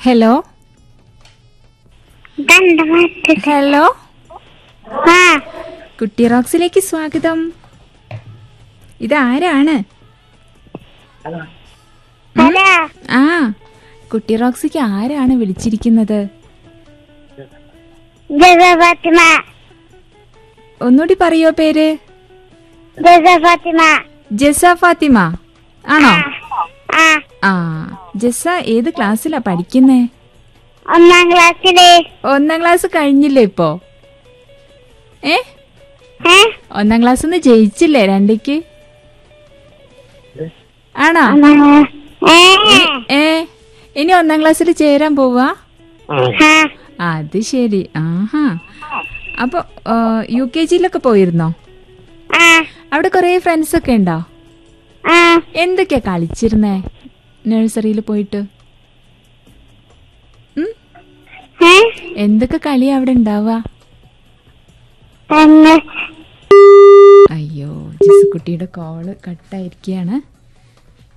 Hello ദണ്ഡമാറ്റ് hello ആ കുട്ടി റോക്സിലേക്ക് സ്വാഗതം ഇതാരാണ് ഹലോ ആ കുട്ടി റോക്സിക്ക് ആരാണ് വിളിച്ചിരിക്കുന്നത് ജസ ഫാത്തിമ ഒന്നുകൂടി പറയോ പേര് ജസ ഫാത്തിമ ജസ ഫാത്തിമ ആണോ ആ ആ ജസ ഏത് ക്ലാസ്സിലാ പഠിക്കുന്നേ ഒന്നാം ക്ലാസ്സില് ഒന്നാം ക്ലാസ് കഴിഞ്ഞില്ലേ ഇപ്പോ ഏ ഏ ഒന്നാം ക്ലാസ് നിന്ന് ജയിച്ചില്ലേ രണ്ടിക്ക് ആണോ ഒന്നാം ക്ലാ- ഏ ഏ ഇനി ഒന്നാം ക്ലാസ്സിൽ ചേരാൻ പോവാ ആ അത് ശരി ആഹാ അപ്പൊ ആ, യു കെ ജിയിലൊക്കെ പോയിരുന്നോ ആ അവിടെ കുറെ ഫ്രണ്ട്സ് ഒക്കെ ഉണ്ടോ ആ എന്തൊക്കെയാ കളിച്ചിരുന്നേ നഴ്സറിയിൽ പോയിട്ട് ഉം? ഏ എന്തൊക്കെ കളിയാ അവിടെ ഉണ്ടാവുക എന്ന് അയ്യോ ജിസുക്കുട്ടിയുടെ കോള് കട്ടായിരിക്കുകയാണ്